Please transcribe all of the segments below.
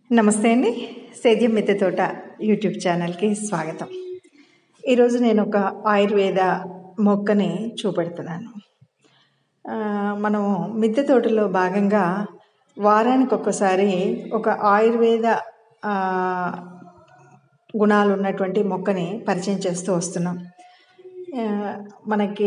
నమస్తే అండి సేద్యం మిద్దె తోట యూట్యూబ్ ఛానల్కి స్వాగతం ఈరోజు నేను ఒక ఆయుర్వేద మొక్కని చూపెడుతున్నాను ఆ, మనం మిద్దె తోటలో భాగంగా వారానికి ఒక్కసారి ఒక ఆయుర్వేద ఆ, గుణాలు ఉన్నటువంటి మొక్కని పరిచయం చేస్తూ వస్తున్నాం ఆ, మనకి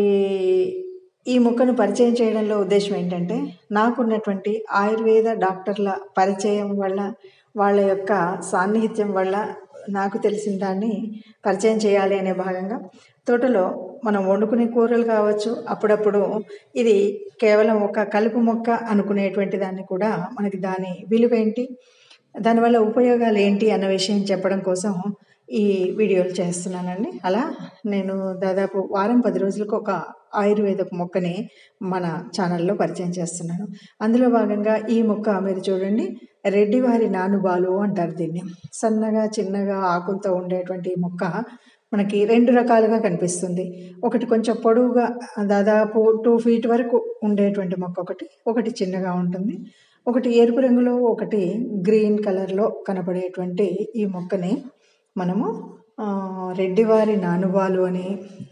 ఈ మొక్కను పరిచయం చేయడంలో ఉద్దేశం ఏంటంటే నాకున్నటువంటి ఆయుర్వేద డాక్టర్ల పరిచయం వల్ల వాళ్ళ యొక్క సాన్నిహిత్యం వల్ల నాకు తెలిసిన దాన్ని పరిచయం చేయాలి అనే భాగంగా తోటలో మనం వండుకునే కూరలు కావచ్చు అప్పుడప్పుడు ఇది కేవలం ఒక కలుపు మొక్క అనుకునేటువంటి దాన్ని కూడా మనకి దాని విలువేంటి దానివల్ల ఉపయోగాలు ఏంటి అన్న విషయం చెప్పడం కోసం ఈ వీడియోలు చేస్తున్నానండి అలా నేను దాదాపు వారం పది రోజులకు ఒక ఆయుర్వేద మొక్కని మన ఛానల్లో పరిచయం చేస్తున్నాను అందులో భాగంగా ఈ మొక్క మీరు చూడండి రెడ్డివారి నానుబాలు అంటారు దీన్ని సన్నగా చిన్నగా ఆకులతో ఉండేటువంటి ఈ మొక్క మనకి రెండు రకాలుగా కనిపిస్తుంది ఒకటి కొంచెం పొడవుగా దాదాపు టూ ఫీట్ వరకు ఉండేటువంటి మొక్క ఒకటి ఒకటి చిన్నగా ఉంటుంది ఒకటి ఎరుపు రంగులో ఒకటి గ్రీన్ కలర్లో కనబడేటువంటి ఈ మొక్కని మనము ఆ, రెడ్డివారి నానుబాలు అని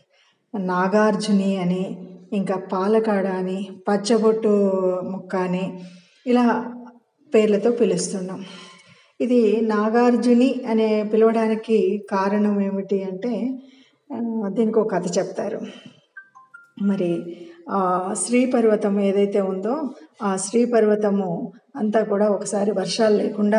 నాగార్జుని అని ఇంకా పాలకాడ అని పచ్చబొట్టు మొక్క అని ఇలా పేర్లతో పిలుస్తున్నాం ఇది నాగార్జుని అనే పిలవడానికి కారణం ఏమిటి అంటే ఆ, దీనికి ఒక కథ చెప్తారు మరి ఆ శ్రీ పర్వతం ఏదైతే ఉందో ఆ శ్రీ పర్వతము అంతా కూడా ఒకసారి వర్షాలు లేకుండా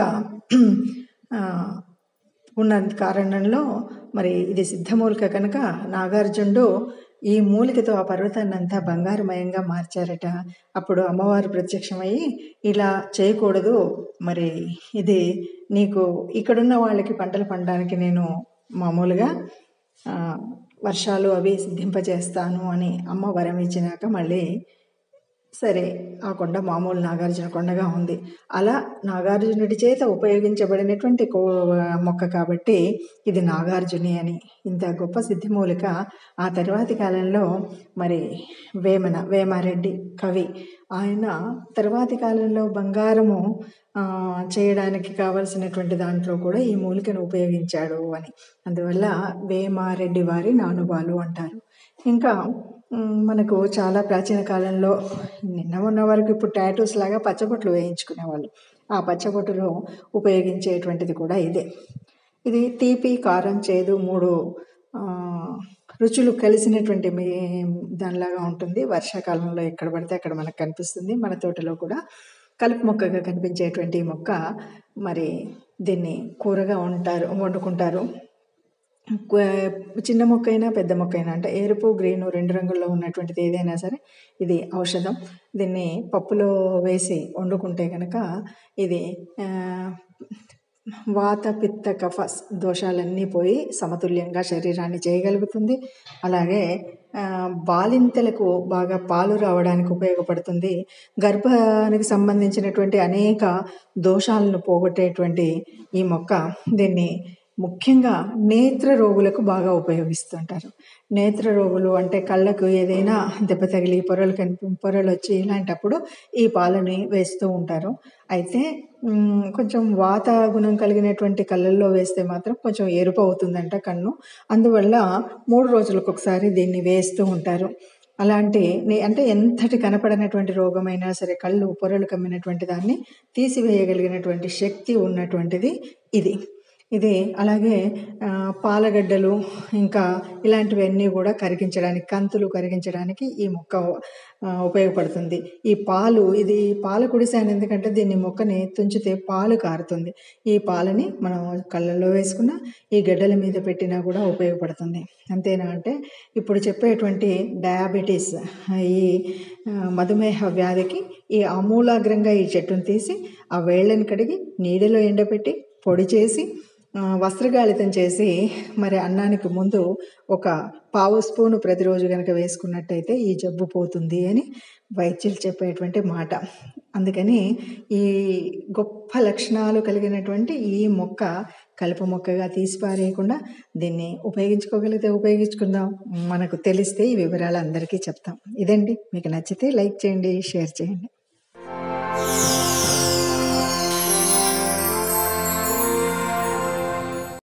ఆ, ఉన్న కారణంలో మరి ఇది సిద్ధమూలిక కనుక నాగార్జునుడు ఈ మూలికతో ఆ పర్వతాన్ని అంతా బంగారుమయంగా మార్చారట అప్పుడు అమ్మవారు ప్రత్యక్షమయ్యి ఇలా చేయకూడదు మరి ఇది నీకు ఇక్కడున్న వాళ్ళకి పంటలు పండడానికి నేను మామూలుగా ఆ, వర్షాలు అవి సిద్ధింపజేస్తాను అని అమ్మ వరం ఇచ్చినాక మళ్ళీ సరే ఆ కొండ మామూలు నాగార్జున కొండగా ఉంది అలా నాగార్జునుడి చేత ఉపయోగించబడినటువంటి కో మొక్క కాబట్టి ఇది నాగార్జుని అని ఇంత గొప్ప సిద్ధిమూలిక ఆ తర్వాతి కాలంలో మరి వేమన వేమారెడ్డి కవి ఆయన తర్వాతి కాలంలో బంగారము ఆ, చేయడానికి కావలసినటువంటి దాంట్లో కూడా ఈ మూలికను ఉపయోగించాడు అని అందువల్ల వేమారెడ్డి వారి నానుబాలు అంటారు ఇంకా మ్, మనకు చాలా ప్రాచీన కాలంలో నిన్న ఉన్న వరకు ఇప్పుడు టాటూస్ లాగా పచ్చబొట్లు వేయించుకునేవాళ్ళు ఆ పచ్చబొట్టులో ఉపయోగించేటువంటిది కూడా ఇదే ఇది తీపి కారం చేదు మూడు ఆ, రుచులు కలిసినటువంటి మీ దానిలాగా ఉంటుంది వర్షాకాలంలో ఎక్కడ పడితే అక్కడ మనకు కనిపిస్తుంది మన తోటలో కూడా కలుపు మొక్కగా కనిపించేటువంటి ఈ మొక్క మరి దీన్ని కూరగా ఉంటారు వండుకుంటారు కు- చిన్న మొక్క అయినా పెద్ద మొక్క అయినా అంటే ఎరుపు గ్రీన్ రెండు రంగుల్లో ఉన్నటువంటిది ఏదైనా సరే ఇది ఔషధం దీన్ని పప్పులో వేసి వండుకుంటే కనుక ఇది ఆ, వాత పిత్త కఫ దోషాలన్నీ పోయి సమతుల్యంగా శరీరాన్ని చేయగలుగుతుంది అలాగే ఆ, బాలింతలకు బాగా పాలు రావడానికి ఉపయోగపడుతుంది గర్భానికి సంబంధించినటువంటి అనేక దోషాలను పోగొట్టేటువంటి ఈ మొక్క దీన్ని ముఖ్యంగా నేత్ర రోగులకు బాగా ఉపయోగిస్తుంటారు నేత్ర రోగులు అంటే కళ్ళకు ఏదైనా దెబ్బ తగిలి పొరలు కనిపి పొరలు వచ్చి ఇలాంటప్పుడు ఈ పాలని వేస్తూ ఉంటారు అయితే మ్, కొంచెం వాత గుణం కలిగినటువంటి కళ్ళల్లో వేస్తే మాత్రం కొంచెం ఎరుపు అవుతుందంట కన్ను అందువల్ల మూడు రోజులకు ఒకసారి దీన్ని వేస్తూ ఉంటారు అలాంటి నే- అంటే ఎంతటి కనపడనటువంటి రోగమైనా సరే కళ్ళు పొరలు కమ్మినటువంటి దాన్ని తీసివేయగలిగినటువంటి శక్తి ఉన్నటువంటిది ఇది ఇది అలాగే ఆ, పాలగడ్డలు ఇంకా ఇలాంటివన్నీ కూడా కరిగించడానికి కంతులు కరిగించడానికి ఈ మొక్క ఆ, ఉపయోగపడుతుంది ఈ పాలు ఇది పాల కుడిసాను ఎందుకంటే దీన్ని మొక్కని తుంచితే పాలు కారుతుంది ఈ పాలని మనం కళ్ళల్లో వేసుకున్న ఈ గడ్డల మీద పెట్టినా కూడా ఉపయోగపడుతుంది అంతేనా అంటే ఇప్పుడు చెప్పేటువంటి డయాబెటీస్ ఈ ఆ, మధుమేహ వ్యాధికి ఈ అమూలాగ్రంగా ఈ చెట్టును తీసి ఆ వేళ్ళని కడిగి నీడలో ఎండబెట్టి పొడి చేసి ఆ, వస్త్రగాళితం చేసి మరి అన్నానికి ముందు ఒక పావు స్పూను ప్రతిరోజు కనుక వేసుకున్నట్టయితే ఈ జబ్బు పోతుంది అని వైద్యులు చెప్పేటువంటి మాట అందుకని ఈ గొప్ప లక్షణాలు కలిగినటువంటి ఈ మొక్క కలుపు మొక్కగా తీసి పారేయకుండా దీన్ని ఉపయోగించుకోగలిగితే ఉపయోగించుకుందాం మనకు తెలిస్తే ఈ వివరాలు అందరికీ చెప్తాం ఇదండి మీకు నచ్చితే లైక్ చేయండి షేర్ చేయండి